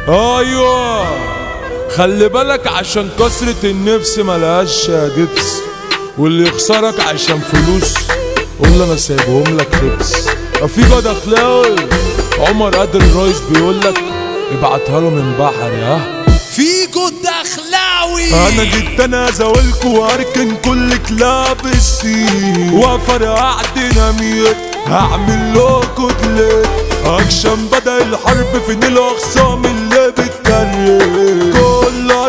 ايوه خلي بالك عشان كسرة النفس ملهاش دبس واللي يخسرك عشان فلوس قول له انا سايبهم لك لبس في جد اخلاقي عمر قادر الرئيس بيقول لك ابعتها له من بحر ها فيجو الدخلاوي انا جيت انا ازاولكوا واركن كل كلاب السين وافرقع ديناميت هعمل لكوا دليت اكشن بدا الحرب فين الاخصام اللي بتكرر كله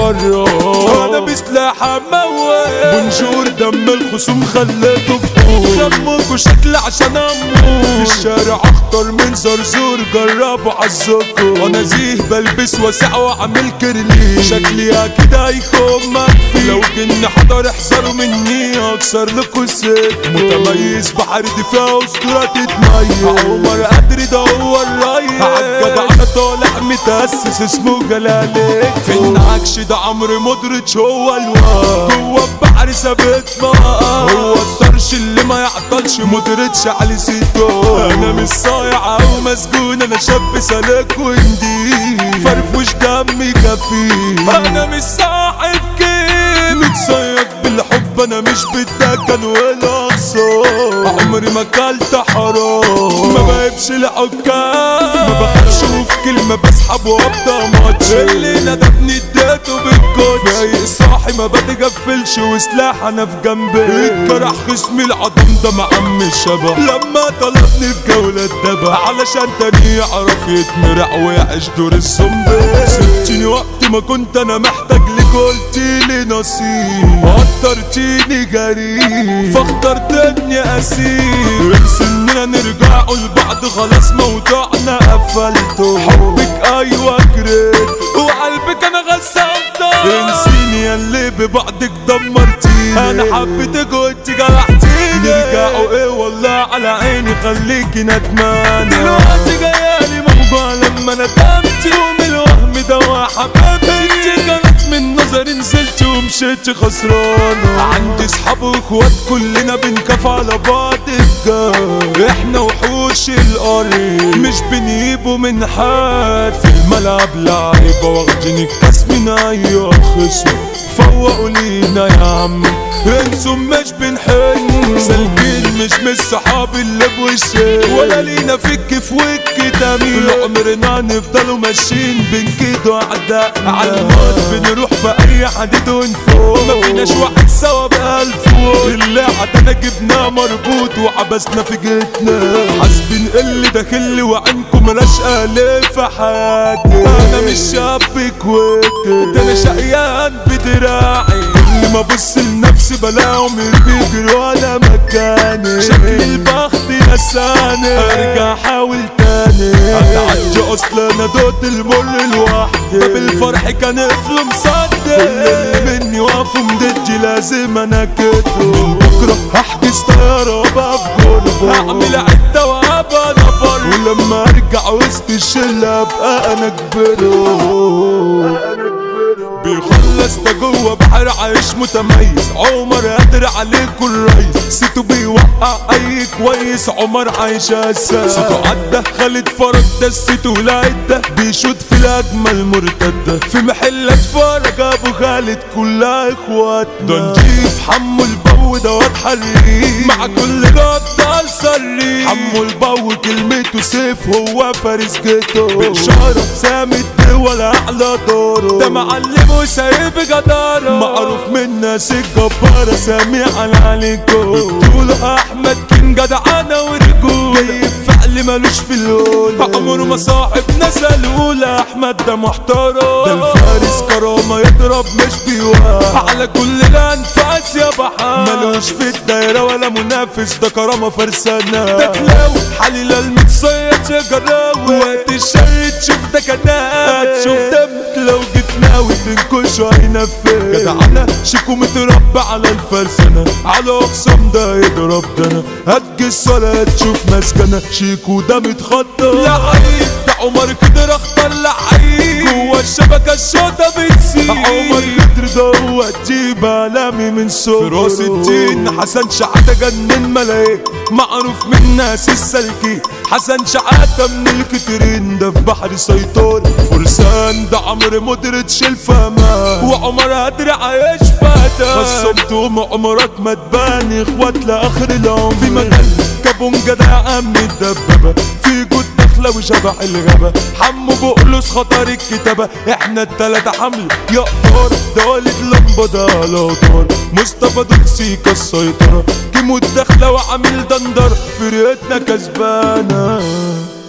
يتكرر انا بسلاح اموت بنشور دم الخصوم خليته فتور دمكوا شكل عشان اموت في الشارع اخطر من زرزور جربوا عالزكوا انا زيه بلبس واسع واعمل كرلي شكلي اكيد هيكون مكفي لو جن حضر احذروا مني اكسر لكوا السك متميز بحردي فيها اسطوره تتميز عمر قدري ده هو الريس عالجدع انا طالع متاسس اسمه جلالي في النعكش ده عمرو مدرتش هو الواد جوه البحر ثابت معاه هو الطرش اللي ما يعطلش مدرتش علي سيتو انا مش صايع او مسجون انا شاب سالك وندي فرفوش دمي كفيف انا مش صاحب كيف متصيد بالحب انا مش بالدكن والاقصى عمري ما كلت حرام ما بهبش الحكام ما بخافش وفي كلمه بسحب وابدا ماتش اللي ندبني اديته بالكوتش فايق صاحي ما بتغفلش وسلاح انا في جنبي اتجرح خصمي العظم ده معم الشبه لما طلبني في جولة دبا علشان تاني يعرف يتمرع ويعيش دور الزومبي سبتني وقت ما كنت انا محتاج لك قلتيلي نصيب قدرتيني غريب فاخترتني اسير اننا نرجعوا لبعض خلاص موضوعنا قفلته حبك ايوه جريت وقلبك انا غسلته انسيني يا اللي ببعدك دمرتيني انا حبيتك وانت جرحتيني نرجعوا ايه والله على عيني خليكي ندمانة دلوقتي جايالي موجوع لما ندمت يوم الوهم ده وحبيبتي انت كانت من نظري نزلت ومشيت خسرانة عندي صحاب واخوات كلنا بنكف على بعض الجار احنا وحوش الارض مش بنجيبوا من حد في الملعب لعيبة واخدين الكاس من اي خصم فوقوا لينا يا عم انسوا مش بنحن سالكين مش من الصحاب اللي بوشين ولا لينا فك في وك تميل طول عمرنا نفضلوا ماشيين بنكيدوا اعداء على الموت بنروح في اي حديد ونفوق ما فيناش واحد سوا بألف فوق اللي عدنا جبناه مربوط وعبسنا في جيتنا حاسبين اللي داخل وعنكم ملاش الف حياتي انا مش شاب كويت ده انا شقيان بدراعي كل ما ابص لنفسي بلاقيهم بيجروا على مكاني شكل البخت نساني ارجع احاول تاني اتعجى اصلا انا دوت المر لوحدي باب الفرح كان قفل مصدق كل اللي مني وقفوا مضدي لازم انا كده من بكره هحجز طياره وابقى في غربه هعمل عده وابقى نفر ولما ارجع وسط الشله ابقى انا كبره بيخلص ده جوه بحر عايش متميز عمر قادر عليكوا الريس سيتو بيوقع اي كويس عمر عايش اساس صوته عدى خالد فرج ده السيتو العدة بيشوط في الاجمل مرتدة في محلات فرج ابو خالد كلها اخواتنا ده نجيف حمو البو ده واد حريق مع كل جبطال سري حمو البو كلمته سيف هو فارس جيتو بإشارة سامي الدول اعلى دوره ده معلم وسايب جدارة معروف من الناس الجبارة سامي على عليكم بطولة احمد كان جدعانة ورجول جاي فعل ملوش في اللون عمره ما صاحب ناس الاولى احمد ده محترم ده الفارس كرامة يضرب مش بيوقع على كل الانفاس يا بحر ملوش في الدايرة ولا منافس ده كرامة فرسانة ده تلاوي حليل المتصيد يا جراوي وقت الشر تشوف ده كنات تشوف دمك لو جيت ناوي تنكش هينفذ جدعنا شيكو متربى على الفرسنة على اقسام ده يضرب دنا هتجس ولا تشوف مسكنة شيكو ده متخطى لعيب ده عمر كده اختار لعيب جوا الشبكة الشوطة بتسيب عمر قدر دوت جيب عالمي من صغره في راس الدين حسن شحاتة جنن ملايين معروف من الناس السلكي حسن شحاتة من الكترين ده في بحر سيطرة فرسان ده عمرو مدرتش الفما وعمر قادر عايش فاتا خصمتهم عمرك ما تبان اخوات لاخر العمر في مجال كابونجا ده عم الدبابة في جود داخلة وشبح الغابة حمو بقلص خطر الكتابة احنا التلاتة حمل يا قطار ده والد لمبة ده على دار مصطفى دوكسيكا السيطرة كيمو الداخلة وعامل دندر فرقتنا كسبانة